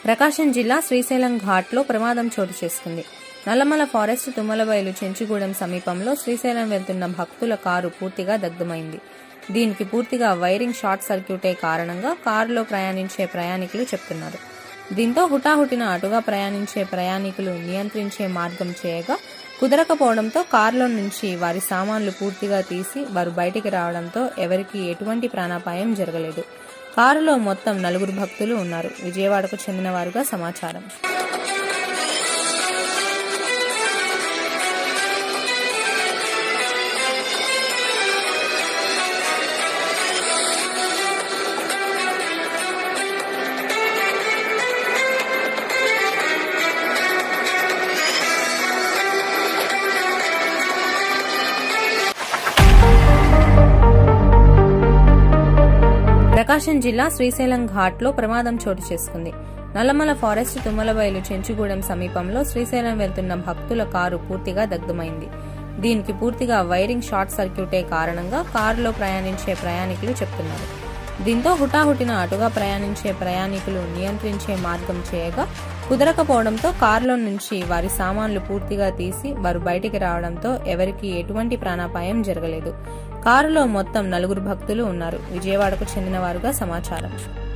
ప్రకాశం జిల్లా శ్రీశైలం ఘాట్లో ప్రమాదం చోటు చేసుకుంది నల్లమల ఫారెస్ట్ తుమ్మలబయలు చెంచుగూడెం సమీపంలో శ్రీశైలం వెళ్తున్న భక్తుల కారు పూర్తిగా దగ్ధమైంది దీనికి పూర్తిగా వైరింగ్ షార్ట్ సర్క్యూటే కారణంగా కారులో ప్రయాణించే ప్రయాణికులు చెప్తున్నారు దీంతో హుటాహుటిన అటుగా ప్రయాణించే ప్రయాణికులు నియంత్రించే మార్గం చేయగా కుదరకపోవడంతో కారులో నుంచి వారి సామాన్లు పూర్తిగా తీసి వారు బయటికి రావడంతో ఎవరికీ ఎటువంటి ప్రాణాపాయం జరగలేదు కారులో మొత్తం నలుగురు భక్తులు ఉన్నారు విజయవాడకు చెందిన వారుగా సమాచారం ప్రకాశం జిల్లా శ్రీశైలం ఘాట్లో ప్రమాదం చోటు చేసుకుంది నల్లమల ఫారెస్ట్ తుమ్మలబయలు చెంచుగూడెం సమీపంలో శ్రీశైలం వెళ్తున్న భక్తుల కారు పూర్తిగా దగ్ధమైంది దీనికి పూర్తిగా వైరింగ్ షార్ట్ సర్క్యూటే కారణంగా కారులో ప్రయాణించే ప్రయాణికులు చెప్తున్నారు దీంతో హుటాహుటిన అటుగా ప్రయాణించే ప్రయాణికులు నియంత్రించే మార్గం చేయగా కుదరకపోవడంతో కారులో నుంచి వారి సామాన్లు పూర్తిగా తీసి వారు బయటికి రావడంతో ఎవరికీ ఎటువంటి ప్రాణాపాయం జరగలేదు కారులో మొత్తం నలుగురు భక్తులు ఉన్నారు విజయవాడకు చెందిన వారుగా సమాచారం